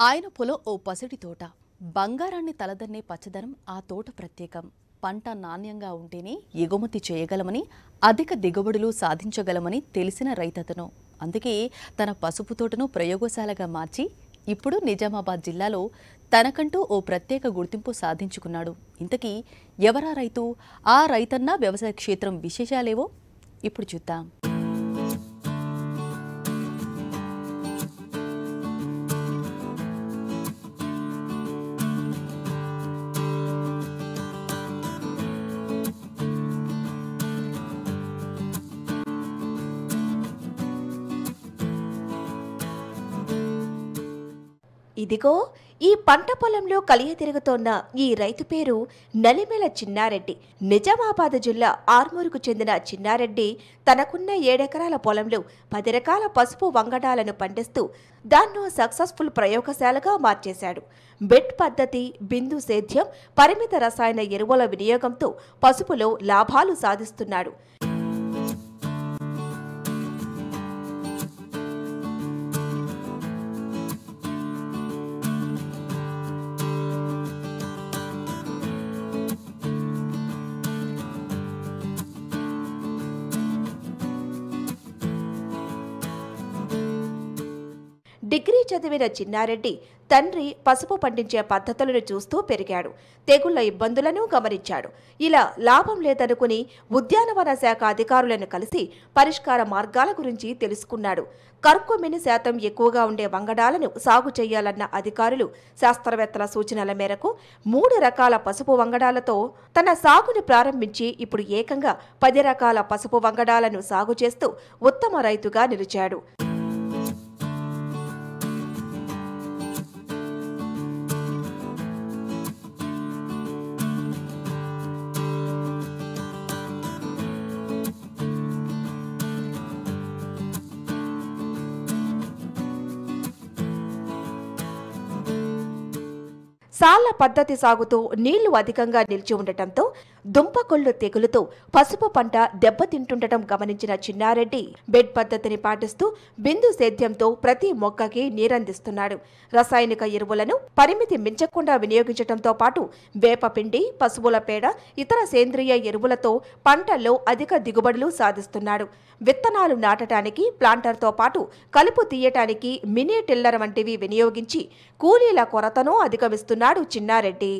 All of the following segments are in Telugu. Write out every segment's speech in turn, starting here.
ఆయన పొలం ఓ పసిడి తోట బంగారాన్ని తలదన్నే పచ్చదనం ఆ తోట ప్రత్యేకం పంట నాణ్యంగా ఉంటేనే ఎగుమతి చేయగలమని అధిక దిగుబడులు సాధించగలమని తెలిసిన రైతతను అందుకే తన పసుపు తోటను ప్రయోగశాలగా మార్చి ఇప్పుడు నిజామాబాద్ జిల్లాలో తనకంటూ ఓ ప్రత్యేక గుర్తింపు సాధించుకున్నాడు ఇంతకీ ఎవరా రైతు ఆ రైతన్న వ్యవసాయ క్షేత్రం విశేషాలేవో ఇప్పుడు చూద్దాం ఇదిగో ఈ పంట పొలంలో కలియ తిరుగుతోన్న ఈ రైతు పేరు నలిమెల చిన్నారెడ్డి నిజామాబాద్ జిల్లా ఆర్మూరుకు చెందిన చిన్నారెడ్డి తనకున్న ఏడెకరాల పొలంలో పది రకాల పసుపు వంగడాలను పండిస్తూ దాన్నో సక్సెస్ఫుల్ ప్రయోగశాలగా మార్చేశాడు బెడ్ పద్ధతి బిందు సేద్యం పరిమిత రసాయన ఎరువుల వినియోగంతో పసుపులో లాభాలు సాధిస్తున్నాడు డిగ్రీ చదివిన చిన్నారెడ్డి తండ్రి పసుపు పండించే పద్ధతులను చూస్తూ పెరిగాడు తెగుళ్ల ఇబ్బందులను గమనించాడు ఇలా లాభం లేదనుకుని ఉద్యానవన శాఖ అధికారులను కలిసి పరిష్కార మార్గాల గురించి తెలుసుకున్నాడు కర్కుమిని శాతం ఎక్కువగా ఉండే వంగడాలను సాగు చేయాలన్న అధికారులు శాస్త్రవేత్తల సూచనల మేరకు మూడు రకాల పసుపు వంగడాలతో తన సాగుని ప్రారంభించి ఇప్పుడు ఏకంగా పది రకాల పసుపు వంగడాలను సాగు చేస్తూ ఉత్తమ రైతుగా నిలిచాడు సాళ్ల పద్ధతి సాగుతూ నీళ్లు అధికంగా నిలిచి ఉండటంతో దుంపకొళ్ళు తెగులుతో పసుపు పంట దెబ్బతింటుండటం గమనించిన చిన్నారెడ్డి బెడ్ పద్ధతిని పాటిస్తూ బిందు సేద్యంతో ప్రతి మొక్కకి నీరందిస్తున్నాడు రసాయనిక ఎరువులను పరిమితి మించకుండా వినియోగించడంతో పాటు వేపపిండి పశువుల పేడ ఇతర సేంద్రియ ఎరువులతో పంటల్లో అధిక దిగుబడులు సాధిస్తున్నాడు విత్తనాలు నాటడానికి ప్లాంటర్తో పాటు కలుపు తీయటానికి మినీ టిల్లర్ వంటివి వినియోగించి కూలీల కొరతను అధిగమిస్తున్నాడు చిన్నారెడ్డి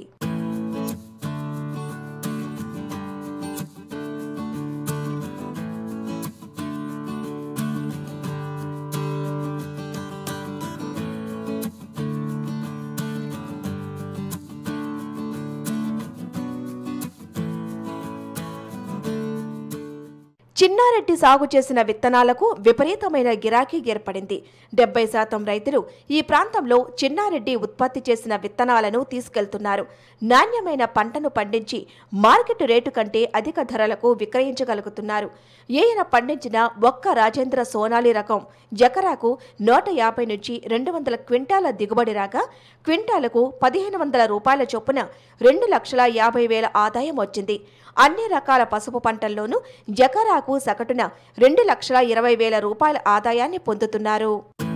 చిన్నారెడ్డి సాగు చేసిన విత్తనాలకు విపరీతమైన గిరాకీ ఏర్పడింది డెబ్బై శాతం రైతులు ఈ ప్రాంతంలో చిన్నారెడ్డి ఉత్పత్తి చేసిన విత్తనాలను తీసుకెళ్తున్నారు నాణ్యమైన పంటను పండించి మార్కెట్ రేటు కంటే అధిక ధరలకు విక్రయించగలుగుతున్నారు ఈయన పండించిన ఒక్క రాజేంద్ర సోనాలి రకం ఎకరాకు నూట యాభై నుంచి రెండు వందల క్వింటాల దిగుబడి రాగా క్వింటాలకు పదిహేను వందల రూపాయల చొప్పున రెండు లక్షల యాభై వేల ఆదాయం వచ్చింది అన్ని రకాల పసుపు పంటల్లోనూ ఎకరాకు సగటున రెండు లక్షల ఇరవై వేల రూపాయల ఆదాయాన్ని పొందుతున్నారు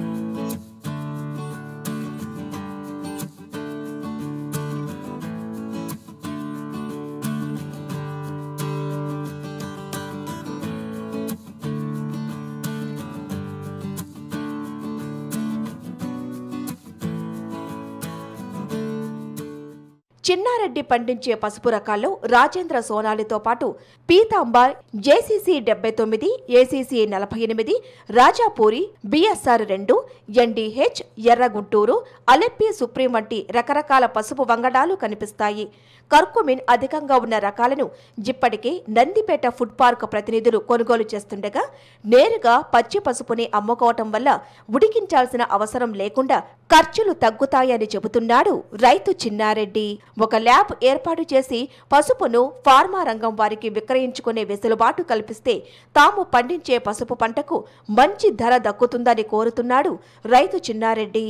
చిన్నారెడ్డి పండించే పసుపు రకాల్లో రాజేంద్ర సోనాలితో పాటు పీతాంబార్ జేసీసీ డెబ్బై తొమ్మిది ఏసీసీ నలభై ఎనిమిది రాజాపూరి బిఎస్ఆర్ రెండు ఎన్డీహెచ్ ఎర్రగుంటూరు అలెప్పి సుప్రీం వంటి రకరకాల పసుపు వంగడాలు కనిపిస్తాయి కర్కుమిన్ అధికంగా ఉన్న రకాలను ఇప్పటికే నందిపేట ఫుడ్ పార్క్ ప్రతినిధులు కొనుగోలు చేస్తుండగా నేరుగా పచ్చి పసుపుని అమ్ముకోవటం వల్ల ఉడికించాల్సిన అవసరం లేకుండా ఖర్చులు తగ్గుతాయని చెబుతున్నాడు రైతు చిన్నారెడ్డి ఒక ల్యాబ్ ఏర్పాటు చేసి పసుపును ఫార్మా రంగం వారికి విక్రయించుకునే వెసులుబాటు కల్పిస్తే తాము పండించే పసుపు పంటకు మంచి ధర దక్కుతుందని కోరుతున్నాడు రైతు చిన్నారెడ్డి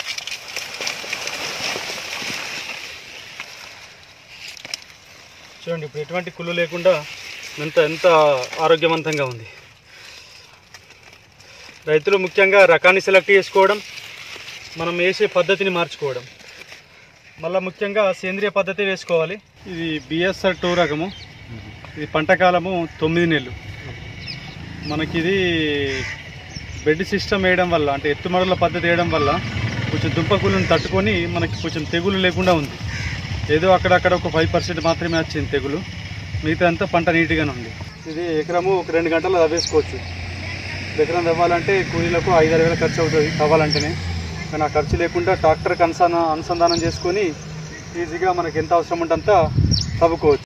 చూడండి ఇప్పుడు ఎటువంటి కుళ్ళు లేకుండా ఎంత ఎంత ఆరోగ్యవంతంగా ఉంది రైతులు ముఖ్యంగా రకాన్ని సెలెక్ట్ చేసుకోవడం మనం వేసే పద్ధతిని మార్చుకోవడం మళ్ళీ ముఖ్యంగా సేంద్రియ పద్ధతి వేసుకోవాలి ఇది బిఎస్ఆర్ టూ రకము ఇది పంట కాలము తొమ్మిది నెలలు మనకి ఇది బెడ్ సిస్టమ్ వేయడం వల్ల అంటే ఎత్తుమడుల పద్ధతి వేయడం వల్ల కొంచెం దుంపకూలను తట్టుకొని మనకి కొంచెం తెగులు లేకుండా ఉంది ఏదో అక్కడక్కడ ఒక ఫైవ్ పర్సెంట్ మాత్రమే వచ్చింది తెగులు మిగతా అంతా పంట నీట్గానే ఉంది ఇది ఎకరము ఒక రెండు గంటలు తవ్వేసుకోవచ్చు ఎకరం తవ్వాలంటే కూలీలకు ఐదారు వేల ఖర్చు అవుతుంది తవ్వాలంటేనే కానీ ఆ ఖర్చు లేకుండా ట్రాక్టర్కి అనుసంధానం అనుసంధానం చేసుకొని ఈజీగా మనకి ఎంత అవసరం ఉంటే అంత తవ్వుకోవచ్చు